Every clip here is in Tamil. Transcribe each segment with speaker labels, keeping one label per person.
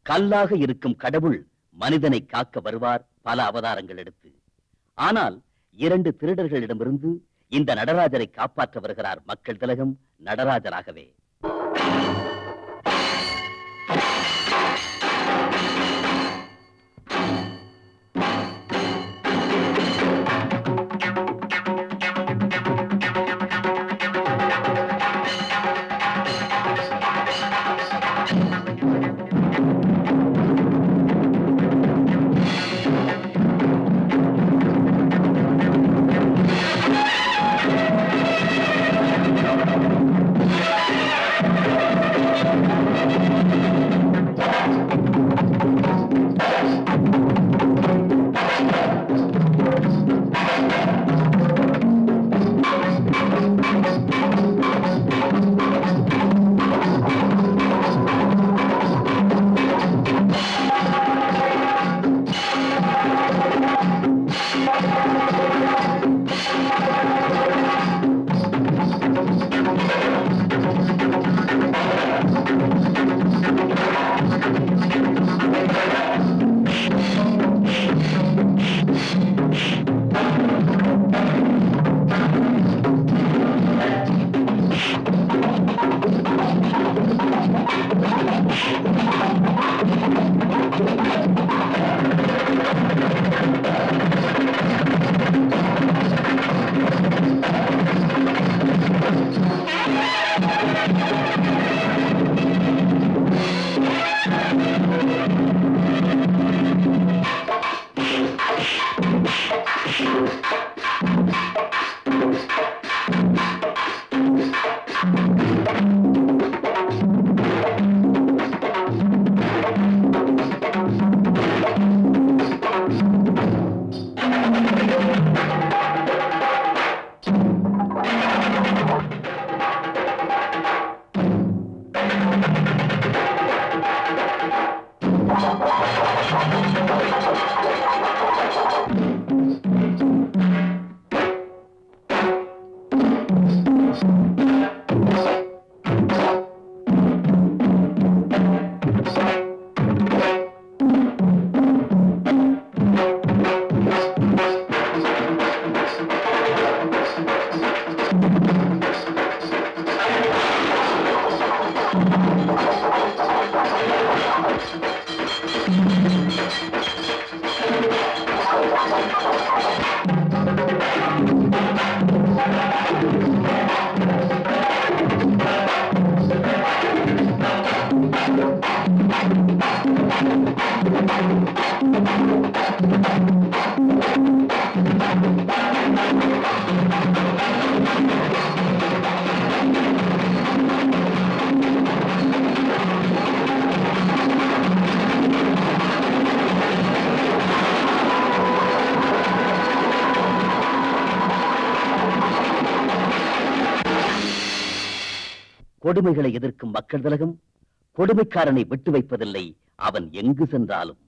Speaker 1: கல்லாக இருக்கும் கடவுள் மனிதனை காக்க வருவார் பல அவதாரங்கள் எடுத்து ஆனால் இரண்டு திருடர்களிடமிருந்து இந்த நடராஜரை காப்பாற்ற வருகிறார் மக்கள் திலகம் நடராஜராகவே கொடுமைகளை எதிர்க்கும் மக்கள் திலகம் கொடுமைக்காரனை விட்டு வைப்பதில்லை அவன் எங்கு சென்றாலும்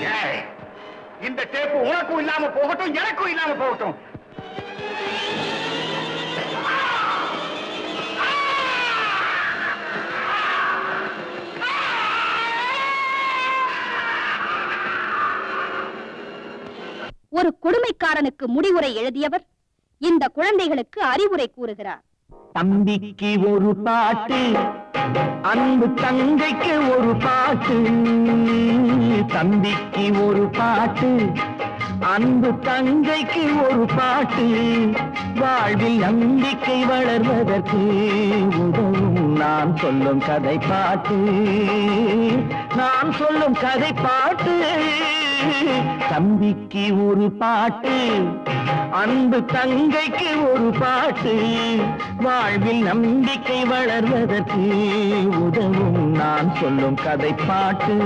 Speaker 2: ஏய், இந்த டேப்பு உனக்கும் இல்லாம போகட்டும் எனக்கும் இல்லாம போகட்டும்
Speaker 3: ஒரு கொடுமைக்காரனுக்கு முடிவுரை எழுதியவர் இந்த குழந்தைகளுக்கு அறிவுரை கூறுகிறார்
Speaker 4: தம்பிக்கு ஒரு பாட்டு அன்பு தங்கைக்கு ஒரு பாட்டு தம்பிக்கு ஒரு பாட்டு அன்பு தங்கைக்கு ஒரு பாட்டு வாழ்வில் நம்பிக்கை வளர்வதற்கு உதவும் நான் சொல்லும் கதை பாட்டு நான் சொல்லும் கதை பாட்டு தம்பிக்கு ஒரு பாட்டு அன்பு தங்கைக்கு ஒரு பாட்டு வாழ்வில் நம்பிக்கை வளர்வதற்கு உதவும் நான் சொல்லும் கதை பாட்டு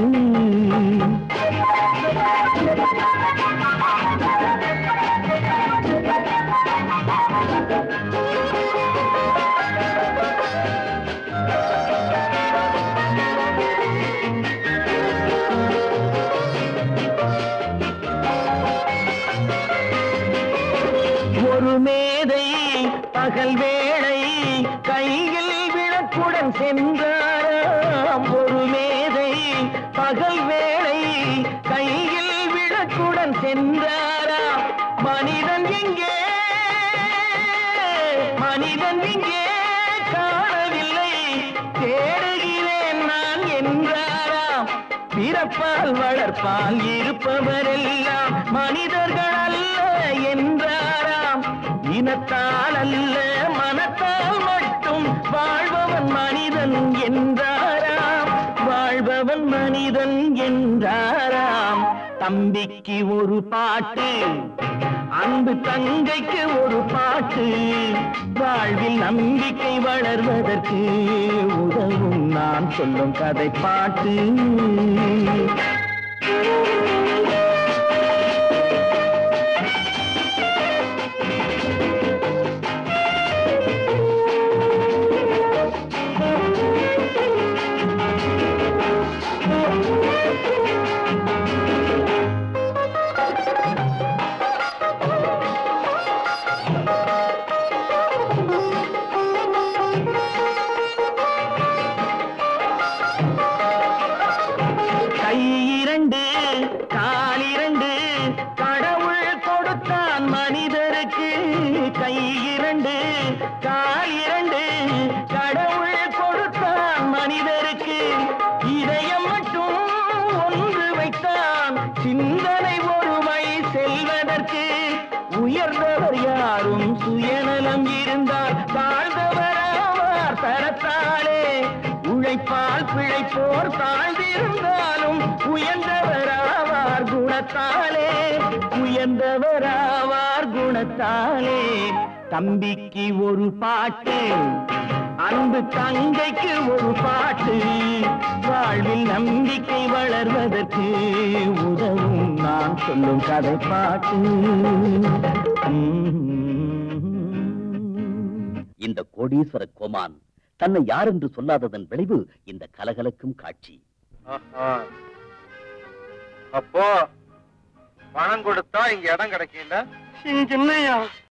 Speaker 4: ஒரு மேதை பகல் வேளை கையில் விளக்குடன் சென்றாராம் ஒரு மேதை பகல் வேளை கையில் விளக்குடன் சென்றாராம் மனிதன் எங்கே மனிதன் இங்கே காணவில்லை தேடுகிறேன் நான் என்றாராம் பிறப்பால் வளர்ப்பால் இருப்பவரெல்லாம் மனிதர்கள் அல்ல என்றாராம் இனத்தால் அல்ல மனத்தால் மட்டும் வாழ்பவன் மனிதன் என்றாராம் வாழ்பவன் மனிதன் என்றாராம் தம்பிக்கு ஒரு பாட்டு அன்பு தங்கைக்கு ஒரு பாட்டு வாழ்வில் நம்பிக்கை வளர்வதற்கு உதவும் நான் சொல்லும் கதை பாட்டு கை இரண்டு கால் இரண்டு கடவுள் கொடுத்தான் மனிதருக்கு கை இரண்டு கால் இரண்டு கடவுள் கொடுத்தான் மனிதருக்கு இதயம் மட்டும் ஒன்று வைத்தான் சிந்தனை ஒருமை செல்வதற்கு உயர்ந்தவர் யாரும் சுயநலம் இருந்தால் தாழ்ந்தவராவார் தரத்தாலே உழைப்பால் பிழைப்போர் தாழ்ந்திருந்தாலும் உயர்ந்தவராவார் குணத்தாலே உயர்ந்தவராவார் குணத்தாலே தம்பிக்கு ஒரு பாட்டு அன்பு தங்கைக்கு ஒரு பாட்டு வாழ்வில் நம்பிக்கை வளர்வதற்கு உதவும் நான் சொல்லும் கதை பாட்டு உம்.
Speaker 1: இந்த கோடீஸ்வர கோமான் தன்னை யார் என்று சொல்லாததன் விளைவு இந்த கலகலக்கும் காட்சி
Speaker 2: அப்போ பணம் கொடுத்தா இங்க இடம் கிடைக்கல
Speaker 4: சின்னையா